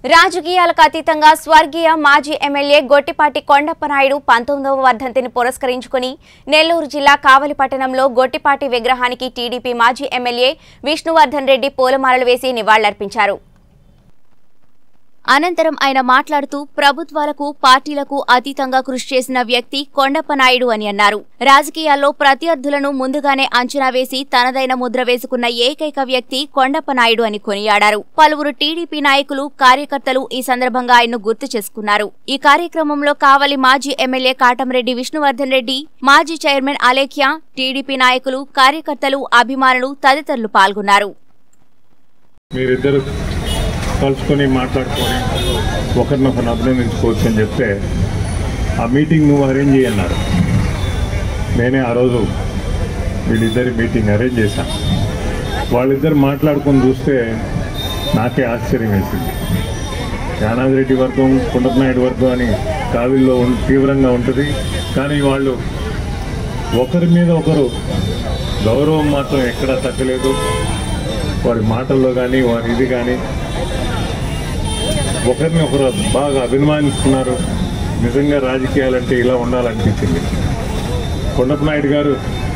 రాజకీయాలకు అతీతంగా స్వర్గీయ మాజీ ఎమ్మెల్యే గొట్టిపాటి కొండప్పనాయుడు పంతొమ్మిదవ వర్ధంతిని పురస్కరించుకుని నెల్లూరు జిల్లా కావలి పట్టణంలో గొట్టిపాటి విగ్రహానికి టీడీపీ మాజీ ఎమ్మెల్యే విష్ణువర్ధన్ రెడ్డి పూలమాలలు వేసి నివాళులర్పించారు అనంతరం ఆయన మాట్లాడుతూ ప్రభుత్వాలకు పార్టీలకు అతీతంగా కృషి చేసిన వ్యక్తి కొండప్పనాయుడు అని అన్నారు రాజకీయాల్లో ప్రత్యర్థులను ముందుగానే అంచనా వేసి తనదైన ముద్ర వేసుకున్న ఏకైక వ్యక్తి కొండప్పనాయుడు అని కొనియాడారు పలువురు టీడీపీ నాయకులు కార్యకర్తలు ఈ సందర్భంగా ఆయన్ను గుర్తు చేసుకున్నారు ఈ కార్యక్రమంలో కావలి మాజీ ఎమ్మెల్యే కాటంరెడ్డి విష్ణువర్ధన్ రెడ్డి మాజీ చైర్మన్ అలేఖ్య టీడీపీ నాయకులు కార్యకర్తలు అభిమానులు తదితరులు పాల్గొన్నారు మీరిద్దరు కలుసుకొని మాట్లాడుకొని ఒకరినొకరిని అభినందించుకోవచ్చు అని చెప్తే ఆ మీటింగ్ నువ్వు అరేంజ్ చేయన్నారు నేనే ఆ రోజు వీళ్ళిద్దరి మీటింగ్ అరేంజ్ చేశాను వాళ్ళిద్దరు మాట్లాడుకొని చూస్తే నాకే ఆశ్చర్యం వేసింది యానాది రెడ్డి వర్గం కుండపనాయుడు వర్గం అని కావిల్లో ఉం- తీవ్రంగా ఉంటుంది కానీ వాళ్ళు ఒకరి మీద ఒకరు గౌరవం మాత్రం ఎక్కడా తగ్గలేదు వారి మాటల్లో కానీ వారి ఇది కానీ ఒకరిని ఒకరు బాగా అభిమానిస్తున్నారు నిజంగా రాజకీయాలంటే ఇలా ఉండాలనిపించింది కొండపు నాయుడు గారు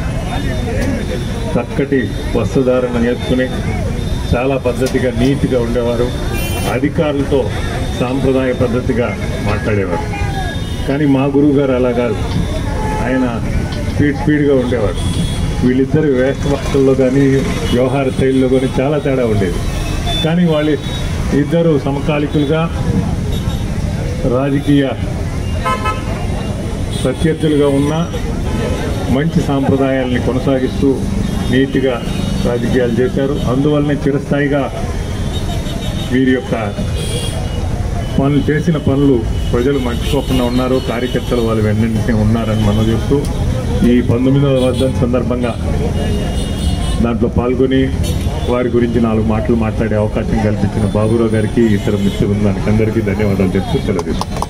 చక్కటి వస్త్రధారణ నేర్చుకుని చాలా పద్ధతిగా నీట్గా ఉండేవారు అధికారులతో సాంప్రదాయ పద్ధతిగా మాట్లాడేవారు కానీ మా గురువు గారు అలా కాదు ఆయన స్పీడ్ స్పీడ్గా ఉండేవారు వీళ్ళిద్దరు వేషభాషల్లో కానీ వ్యవహార శైలిలో కానీ చాలా తేడా ఉండేది కానీ వాళ్ళు ఇద్దరు సమకాలికులుగా రాజకీయ ప్రత్యర్థులుగా ఉన్న మంచి సాంప్రదాయాల్ని కొనసాగిస్తూ నీట్గా రాజకీయాలు చేశారు అందువల్లనే చిరస్థాయిగా వీరి యొక్క పనులు చేసిన పనులు ప్రజలు మర్చిపోకుండా ఉన్నారు కార్యకర్తలు వాళ్ళు వెంటనే ఉన్నారని మనం చెప్తూ ఈ పంతొమ్మిదవ వర్ధన్ సందర్భంగా దాంట్లో పాల్గొని వారి గురించి నాలుగు మాటలు మాట్లాడే అవకాశం కల్పించిన బాబురావు గారికి ఇతర మిత్రులు అందరికీ ధన్యవాదాలు చెప్తూ సెలవు తీసుకుంటాను.